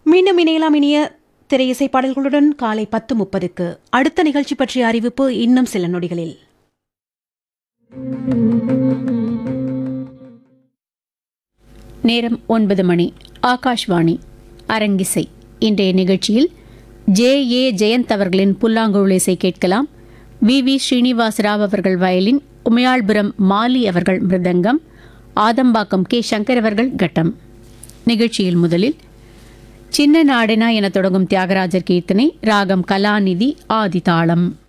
மீண்டும் இணையலாம் இனிய திரையிசை பாடல்களுடன் காலை பத்து முப்பதுக்கு அடுத்த நிகழ்ச்சி பற்றிய அறிவிப்பு இன்னும் சில நொடிகளில் நேரம் ஒன்பது மணி ஆகாஷ்வாணி அரங்கிசை இன்றைய நிகழ்ச்சியில் ஜே ஏ ஜெயந்த் அவர்களின் புல்லாங்குழல் இசை கேட்கலாம் வி வி ஸ்ரீனிவாஸ் ராவ் அவர்கள் வயலின் உமையாள்புரம் மாலி அவர்கள் மிருதங்கம் ஆதம்பாக்கம் கே சங்கர் அவர்கள் கட்டம் நிகழ்ச்சியில் முதலில் சின்ன நாடெனா என தொடங்கும் தியாகராஜர் கீர்த்தனை ராகம் கலாநிதி ஆதிதாளம்